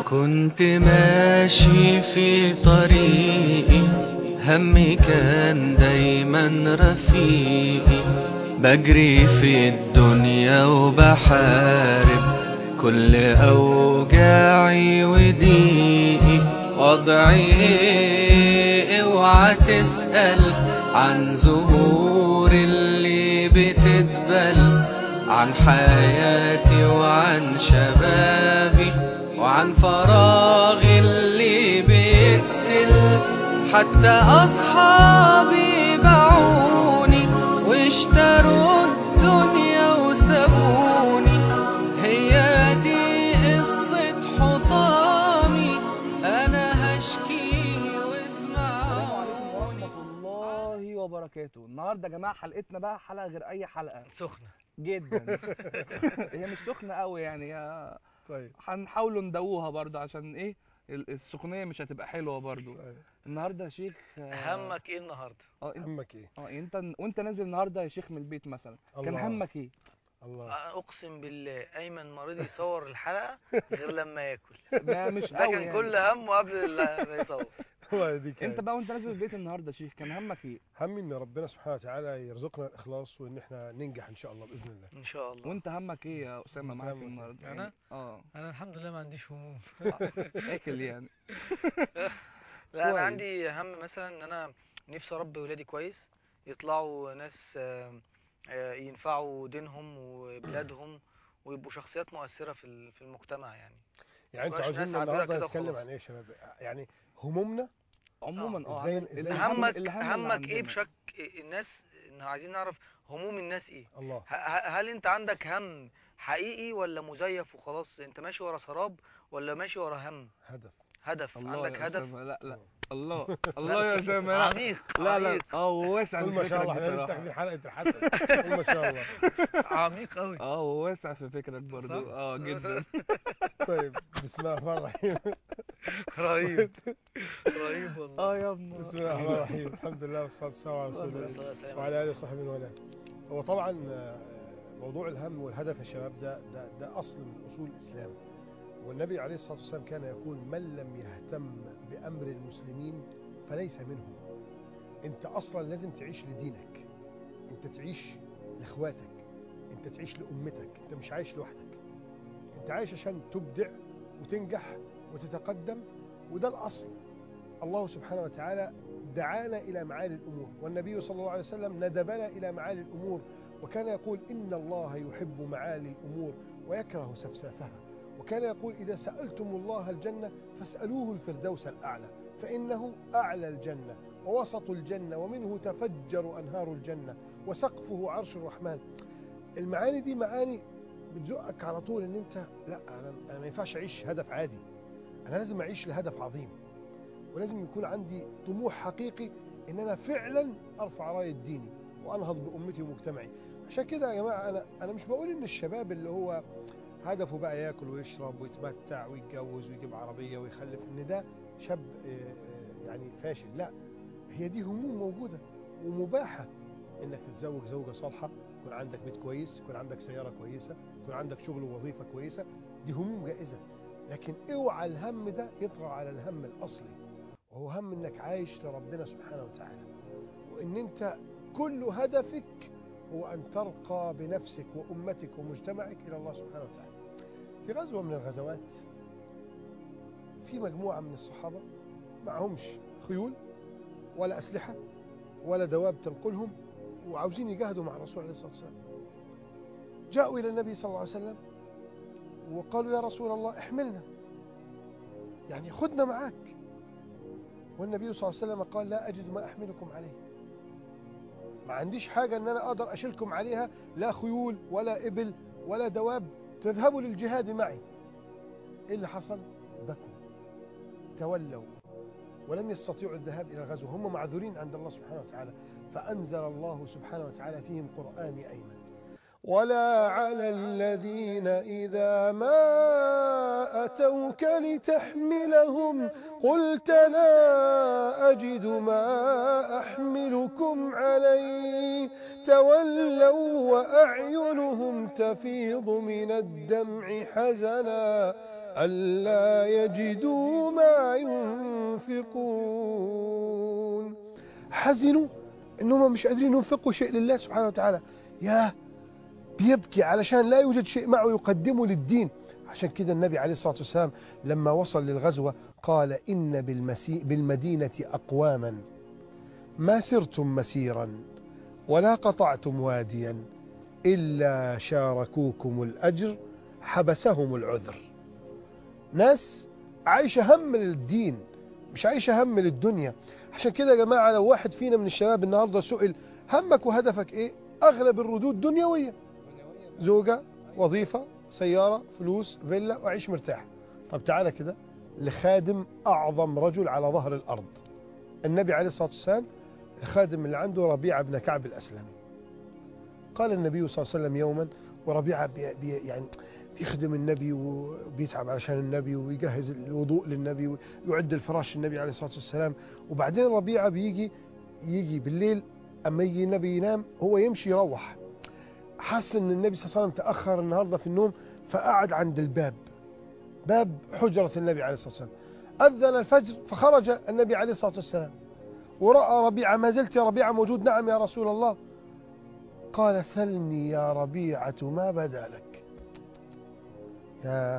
كنت ماشي في طريقي همي كان دايما رفيقي بجري في الدنيا وبحارب كل أوجاعي وضيقي وضعي ايه اوعى تسأل عن زهور اللي بتدبل عن حياتي وعن شبابي وعن فراغي اللي بيقتل حتى أصحابي باعوني واشتروا الدنيا وسابوني هي دي قصة حطامي أنا هشكي واسمعوني ورحمة الله وبركاته النهارده يا جماعة حلقتنا بقى حلقة غير أي حلقة سخنة جدا هي مش سخنة قوي يعني هي طيب هنحاولوا ندوها برضه عشان ايه ال- السخونية مش هتبقى حلوة برضه طيب. النهارده يا شيخ آه، همك ايه النهارده اه انت همك ايه اه انت وانت نازل النهارده يا شيخ من البيت مثلا كان الله. همك ايه الله اقسم بالله ايمن ما رضي يصور الحلقه غير لما ياكل ما مش ده قوي كان يعني. كل همه قبل ال- ما يصور الله يديك انت خير. بقى وانت نازل البيت النهارده يا شيخ كان همك ايه همي ان ربنا سبحانه وتعالى يرزقنا الاخلاص وان احنا ننجح ان شاء الله باذن الله ان شاء الله وانت همك ايه يا اسامه معاك همك إيه؟ النهارده أنا؟ يعني- اه انا الحمد لله ما عنديش هموم اكل يعني لا انا كويس. عندي هم مثلا ان انا نفسي اربي ولادي كويس يطلعوا ناس آه، آه، ينفعوا دينهم وبلادهم ويبقوا شخصيات مؤثرة في ال- في المجتمع يعني يعني انتوا مبقاش عاوزين ناس عابرة النهارده كده نتكلم وخلاص. عن ايه يا شباب يعني همومنا عموما اه إزاي- عن- إزاي الهم- همك الهم اللي همك ايه عندنا. بشك الناس إن عايزين نعرف هموم الناس ايه الله ه- ه- هل انت عندك هم حقيقي ولا مزيف وخلاص انت ماشي ورا سراب ولا ماشي ورا هم هدف هدف الله عندك يا هدف أسامة، لا لا الله الله يا اسامه لا عميق لا لا عميق اه هو واسع قول في ما شاء الله فكرك احنا لسه بصراحة. داخلين حلقه الحسن قول ما شاء الله عميق قوي اه هو واسع في فكرك برضو صح؟ اه جدا طيب بسم الله الرحمن الرحيم رهيب رهيب والله اه يا ابني بسم الله الرحمن الرحيم الحمد لله والصلاه والسلام على رسول الله صلى الله عليه وسلم. وعلى اله وصحبه من والاه هو طبعا آه، موضوع الهم والهدف يا شباب ده ده ده اصل من اصول الاسلام والنبي عليه الصلاه والسلام كان يقول من لم يهتم بامر المسلمين فليس منهم انت اصلا لازم تعيش لدينك انت تعيش لاخواتك انت تعيش لامتك انت مش عايش لوحدك انت عايش عشان تبدع وتنجح وتتقدم وده الاصل الله سبحانه وتعالى دعانا إلى معالي الأمور والنبي صلى الله عليه وسلم ندبنا إلى معالي الأمور وكان يقول إن الله يحب معالي الأمور ويكره سفسافها وكان يقول إذا سألتم الله الجنة فاسألوه الفردوس الأعلى فإنه أعلى الجنة ووسط الجنة ومنه تفجر أنهار الجنة وسقفه عرش الرحمن المعاني دي معاني بتزقك على طول ان انت لا انا انا ما ينفعش اعيش هدف عادي انا لازم اعيش لهدف عظيم ولازم يكون عندي طموح حقيقي ان انا فعلا ارفع رايه ديني وانهض بامتي ومجتمعي عشان كده يا جماعه انا انا مش بقول ان الشباب اللي هو هدفه بقى ياكل ويشرب ويتمتع ويتجوز ويجيب عربيه ويخلف ان ده شاب آه، آه، يعني فاشل لا هي دي هموم موجوده ومباحه انك تتزوج زوجه صالحه يكون عندك بيت كويس يكون عندك سياره كويسه يكون عندك شغل ووظيفه كويسه دي هموم جائزه لكن اوعى الهم ده يطغى على الهم الاصلي وهو هم انك عايش لربنا سبحانه وتعالى وان انت كل هدفك هو ان ترقى بنفسك وامتك ومجتمعك الى الله سبحانه وتعالى في غزوه من الغزوات في مجموعه من الصحابه معهمش خيول ولا اسلحه ولا دواب تنقلهم وعاوزين يجاهدوا مع الرسول عليه الصلاه والسلام جاءوا الى النبي صلى الله عليه وسلم وقالوا يا رسول الله احملنا يعني خدنا معاك والنبي صلى الله عليه وسلم قال لا أجد ما أحملكم عليه ما عنديش حاجة أن أنا أقدر أشيلكم عليها لا خيول ولا إبل ولا دواب تذهبوا للجهاد معي إيه اللي حصل بكوا تولوا ولم يستطيعوا الذهاب إلى الغزو هم معذورين عند الله سبحانه وتعالى فأنزل الله سبحانه وتعالى فيهم قرآن أيمن ولا على الذين إذا ما أتوك لتحملهم قلت لا أجد ما أحملكم عليه تولوا وأعينهم تفيض من الدمع حزنا ألا يجدوا ما ينفقون حزنوا انهم مش قادرين ينفقوا شيء لله سبحانه وتعالى يا بيبكي علشان لا يوجد شيء معه يقدمه للدين عشان كده النبي عليه الصلاة والسلام لما وصل للغزوة قال إن بالمسي بالمدينة أقواما ما سرتم مسيرا ولا قطعتم واديا إلا شاركوكم الأجر حبسهم العذر ناس عايشة هم للدين مش عايشة هم للدنيا عشان كده يا جماعة لو واحد فينا من الشباب النهاردة سئل همك وهدفك ايه اغلب الردود دنيوية زوجة وظيفة سيارة فلوس فيلا وعيش مرتاح طب تعالى كده لخادم اعظم رجل على ظهر الارض النبي عليه الصلاة والسلام الخادم اللي عنده ربيعة بن كعب الاسلمي قال النبي صلى الله عليه وسلم يوما وربيعة بي بي يعني بيخدم النبي وبيتعب علشان النبي ويجهز الوضوء للنبي ويعد الفراش للنبي عليه الصلاة والسلام وبعدين ربيعة بيجي يجي بالليل أما يجي النبي ينام هو يمشي يروح حس ان النبي صلى الله عليه وسلم تأخر النهاردة في النوم فقعد عند الباب باب حجرة النبي عليه الصلاة والسلام أذن الفجر فخرج النبي عليه الصلاة والسلام ورأى ربيعة ما زلت يا ربيعة موجود نعم يا رسول الله قال سلني يا ربيعة ما بدا لك يا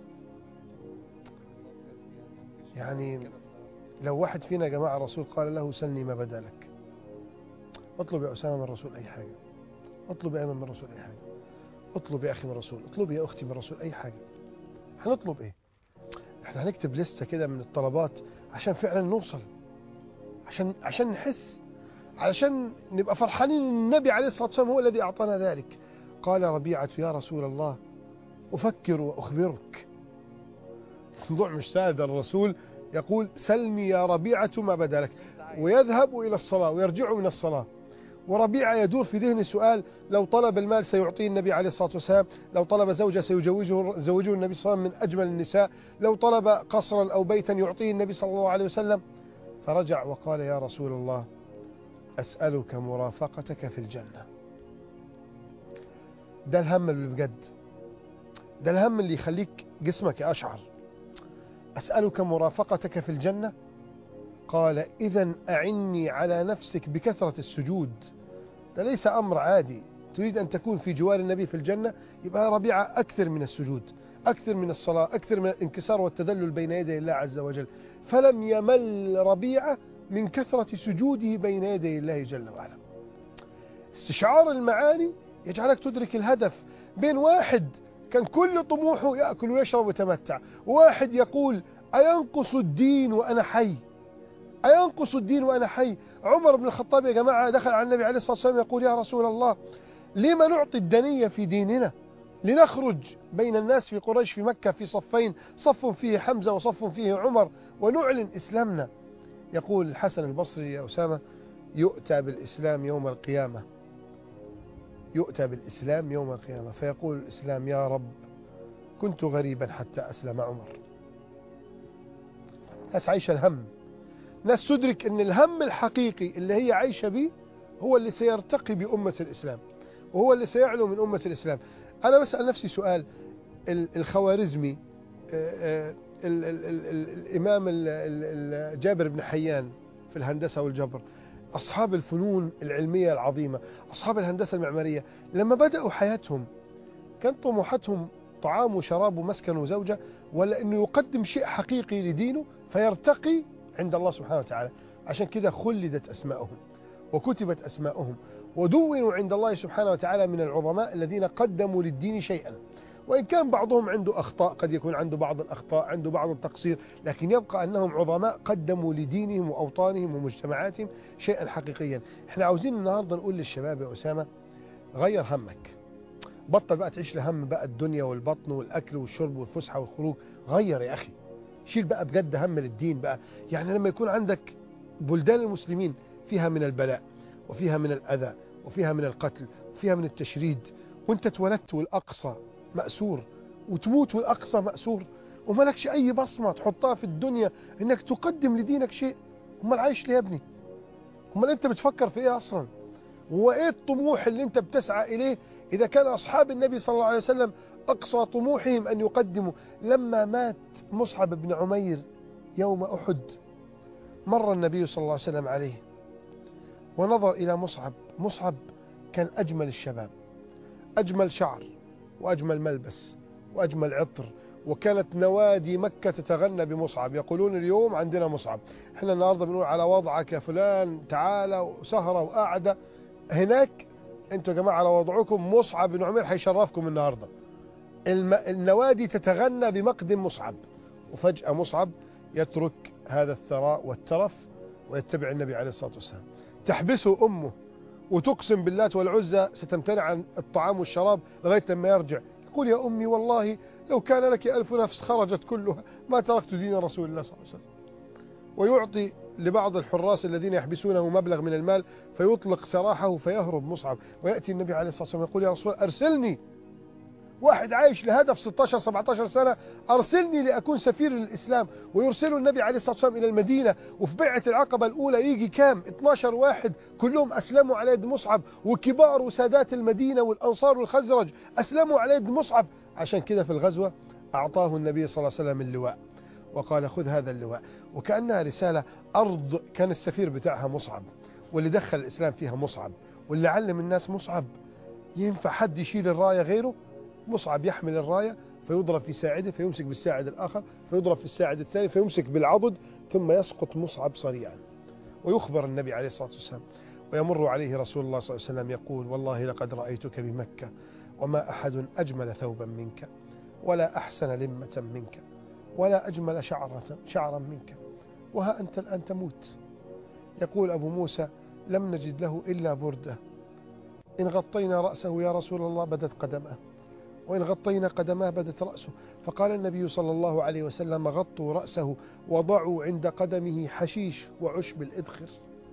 يعني لو واحد فينا يا جماعة الرسول قال له سلني ما بدا لك اطلب يا أسامة من الرسول أي حاجة اطلب يا أيمن من الرسول أي حاجة اطلب يا أخي من الرسول اطلب يا أختي من الرسول أي حاجة هنطلب إيه احنا هنكتب لستة كده من الطلبات عشان فعلا نوصل عشان عشان نحس علشان نبقى فرحانين ان النبي عليه الصلاة والسلام هو الذي أعطانا ذلك قال ربيعة يا رسول الله أفكر وأخبرك الموضوع مش سهل ده الرسول يقول سلني يا ربيعة ما بدا لك ويذهب إلى الصلاة ويرجع من الصلاة وربيعة يدور في ذهن سؤال لو طلب المال سيعطيه النبي عليه الصلاة والسلام لو طلب زوجة سيجوزه زوجه النبي صلى الله عليه وسلم من أجمل النساء لو طلب قصرا أو بيتا يعطيه النبي صلى الله عليه وسلم فرجع وقال يا رسول الله أسألك مرافقتك في الجنة ده الهم اللي بجد ده الهم اللي يخليك جسمك أشعر أسألك مرافقتك في الجنة قال إذا أعني على نفسك بكثرة السجود ده ليس أمر عادي تريد أن تكون في جوار النبي في الجنة يبقى ربيعة أكثر من السجود أكثر من الصلاة أكثر من الانكسار والتذلل بين يدي الله عز وجل فلم يمل ربيعة من كثرة سجوده بين يدي الله جل وعلا استشعار المعاني يجعلك تدرك الهدف بين واحد كان كل طموحه يأكل ويشرب ويتمتع واحد يقول أينقص الدين وأنا حي أينقص الدين وأنا حي عمر بن الخطاب يا جماعة دخل على النبي عليه الصلاة والسلام يقول يا رسول الله لما نعطي الدنية في ديننا لنخرج بين الناس في قريش في مكة في صفين صف فيه حمزة وصف فيه عمر ونعلن إسلامنا يقول الحسن البصري يا أسامة يؤتى بالإسلام يوم القيامة يؤتى بالإسلام يوم القيامة فيقول الإسلام يا رب كنت غريبا حتى أسلم عمر ناس عايشة الهم ناس تدرك أن الهم الحقيقي اللي هي عايشة به هو اللي سيرتقي بأمة الإسلام وهو اللي سيعلو من أمة الإسلام أنا بسأل نفسي سؤال الخوارزمي ال ال ال ال الإمام ال ال جابر بن حيان في الهندسة والجبر أصحاب الفنون العلمية العظيمة أصحاب الهندسة المعمارية لما بدأوا حياتهم كان طموحاتهم طعام وشراب ومسكن وزوجة ولا أنه يقدم شيء حقيقي لدينه فيرتقي عند الله سبحانه وتعالى عشان كده خلدت أسماءهم وكتبت أسماءهم ودونوا عند الله سبحانه وتعالى من العظماء الذين قدموا للدين شيئا وإن كان بعضهم عنده أخطاء قد يكون عنده بعض الأخطاء عنده بعض التقصير لكن يبقى أنهم عظماء قدموا لدينهم وأوطانهم ومجتمعاتهم شيئا حقيقيا احنا عاوزين النهاردة نقول للشباب يا أسامة غير همك بطل بقى تعيش لهم بقى الدنيا والبطن والأكل والشرب والفسحة والخروج غير يا أخي شيل بقى بجد هم للدين بقى يعني لما يكون عندك بلدان المسلمين فيها من البلاء وفيها من الأذى وفيها من القتل وفيها من التشريد وانت اتولدت والأقصى مأسور وتموت والأقصى مأسور وملكش أي بصمة تحطها في الدنيا إنك تقدم لدينك شيء امال عايش ليه يا ابني امال أنت بتفكر في إيه أصلا هو إيه الطموح اللي أنت بتسعى إليه إذا كان أصحاب النبي صلى الله عليه وسلم أقصى طموحهم أن يقدموا لما مات مصعب بن عمير يوم أحد مر النبي صلى الله عليه وسلم عليه ونظر إلى مصعب مصعب كان أجمل الشباب أجمل شعر وأجمل ملبس وأجمل عطر وكانت نوادي مكة تتغنى بمصعب يقولون اليوم عندنا مصعب احنا النهاردة بنقول على وضعك يا فلان تعالى وسهرة وقعدة هناك انتوا يا جماعة على وضعكم مصعب بن عمير هيشرفكم النهاردة الم... النوادي تتغنى بمقدم مصعب وفجأة مصعب يترك هذا الثراء والترف ويتبع النبي عليه الصلاة والسلام تحبسه أمه وتقسم باللات والعزى ستمتنع عن الطعام والشراب لغاية لما يرجع يقول يا أمي والله لو كان لك ألف نفس خرجت كلها ما تركت دين رسول الله صلى الله عليه وسلم ويعطي لبعض الحراس الذين يحبسونه مبلغ من المال فيطلق سراحه فيهرب مصعب ويأتي النبي عليه الصلاة والسلام يقول يا رسول الله أرسلني واحد عايش لهدف 16 17 سنة أرسلني لأكون سفير للإسلام ويرسله النبي عليه الصلاة والسلام إلى المدينة وفي بيعة العقبة الأولى يجي كام 12 واحد كلهم أسلموا على يد مصعب وكبار وسادات المدينة والأنصار والخزرج أسلموا على يد مصعب عشان كده في الغزوة أعطاه النبي صلى الله عليه وسلم اللواء وقال خذ هذا اللواء وكأنها رسالة أرض كان السفير بتاعها مصعب واللي دخل الإسلام فيها مصعب واللي علم الناس مصعب ينفع حد يشيل الراية غيره مصعب يحمل الراية فيضرب في ساعده فيمسك بالساعد الآخر فيضرب في الساعد الثاني فيمسك بالعضد ثم يسقط مصعب صريعا ويخبر النبي عليه الصلاة والسلام ويمر عليه رسول الله صلى الله عليه وسلم يقول والله لقد رأيتك بمكة وما أحد أجمل ثوبا منك ولا أحسن لمة منك ولا أجمل شعرة شعرا منك وها أنت الآن تموت يقول أبو موسى لم نجد له إلا بردة إن غطينا رأسه يا رسول الله بدت قدمه وإن غطينا قدماه بدت رأسه فقال النبي صلى الله عليه وسلم غطوا رأسه وضعوا عند قدمه حشيش وعشب الإدخر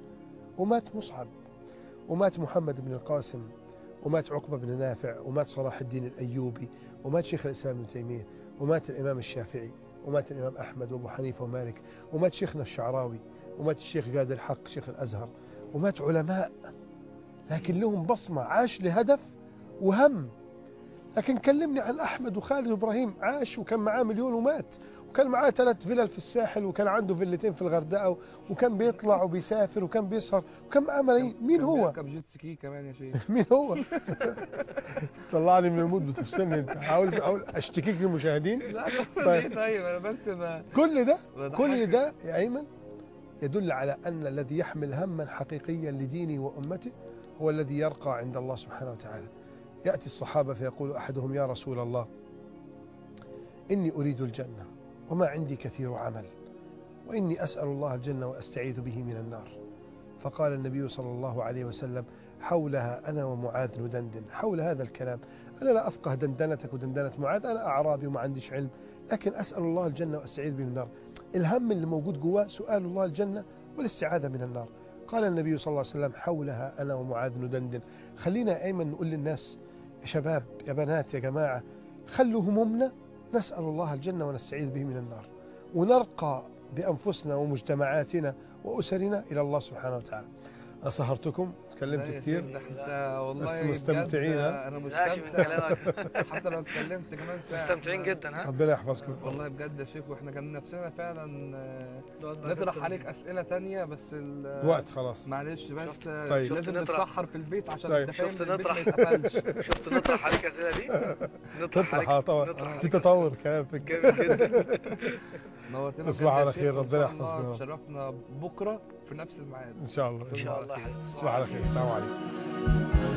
ومات مصعب ومات محمد بن القاسم ومات عقبة بن نافع ومات صلاح الدين الأيوبي ومات شيخ الإسلام ابن تيمية ومات الإمام الشافعي ومات الإمام أحمد وأبو حنيفة ومالك ومات شيخنا الشعراوي ومات الشيخ قاد الحق شيخ الأزهر ومات علماء لكن لهم بصمة عاش لهدف وهم لكن كلمني عن أحمد وخالد وإبراهيم عاش وكان معاه مليون ومات وكان معاه ثلاث فيلل في الساحل وكان عنده فيلتين في الغردقة وكان بيطلع وبيسافر وكان بيسهر وكان معاه ملايين مين هو؟ بيركب جيت سكي كمان يا شيخ مين هو؟ طلعني من المود بتفصلني انت حاول احاول اشتكيك للمشاهدين لا طيب. طيب طيب انا بس ما كل ده بضحك. كل ده يا ايمن يدل على ان الذي يحمل هما حقيقيا لدينه وامته هو الذي يرقى عند الله سبحانه وتعالى ياتي الصحابه فيقول احدهم يا رسول الله اني اريد الجنه وما عندي كثير عمل واني اسال الله الجنه واستعيذ به من النار فقال النبي صلى الله عليه وسلم حولها انا ومعاذ ندندن حول هذا الكلام انا لا افقه دندنتك ودندنه معاذ انا اعرابي وما عنديش علم لكن اسال الله الجنه واستعيذ به من النار الهم اللي موجود جواه سؤال الله الجنة والاستعاذة من النار قال النبي صلى الله عليه وسلم حولها أنا ومعاذ ندندن خلينا يا أيمن نقول للناس يا شباب يا بنات يا جماعة خلوا همومنا نسأل الله الجنة ونستعيذ به من النار ونرقى بأنفسنا ومجتمعاتنا وأسرنا إلى الله سبحانه وتعالى أنا سهرتكم تكلمت لا يا كتير شيخ، ده انت والله بس مستمتعين، بجد ها؟ انا مزهقش من مستمتع كلامك حتى لو اتكلمت كمان ساعة مستمتعين جدا ها ربنا يحفظكم والله بجد يا شيخ واحنا كان نفسنا فعلا آه، نقعد معاك نطرح أكتر عليك من- اسئله تانية بس ال- الوقت خلاص معلش بس شفت- آه، طيب. لازم شفت نطرح- نتسحر في البيت عشان طيب. انت فاهم شفت البيت ما نطرح يتقفلش شفت نطرح عليك الاسئله دي نطرح تطلع عليك طبعا نطرح في عليك تطور كلام في جامد جدا نورتنا تصبحوا بجد يا على شيخ، خير، وإن ربنا شاء الله يحفظكم. تشرفنا بكره في نفس الميعاد إن شاء الله ان شاء الله يا حبيبي تصبح على خير السلام عليكم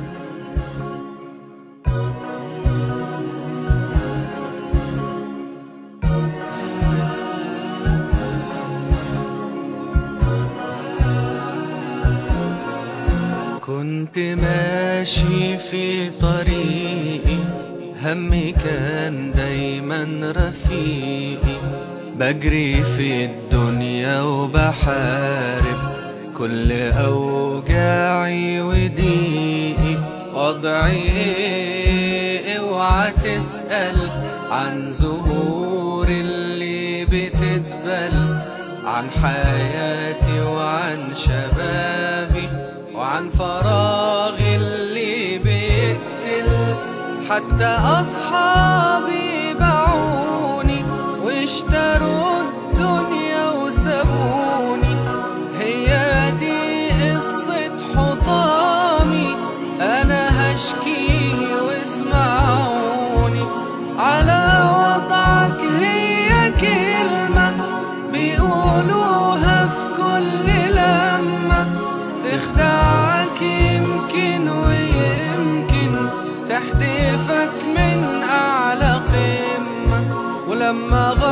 كنت ماشي في طريقي همي كان دايما رفيقي بجري في الدنيا وبحارب كل أوجاعي وضيقي وضعي ايه اوعى تسأل عن زهور اللي بتدبل عن حياتي وعن شبابي وعن فراغي اللي بيقتل حتى أصحابي باعوني واشتروا الدنيا وسابوني هي دي قصة حطامي أنا هشكيه واسمعوني على وضعك هي كلمة بيقولوها في كل لمة تخدعك يمكن ويمكن تحدفك من أعلى قمة ولما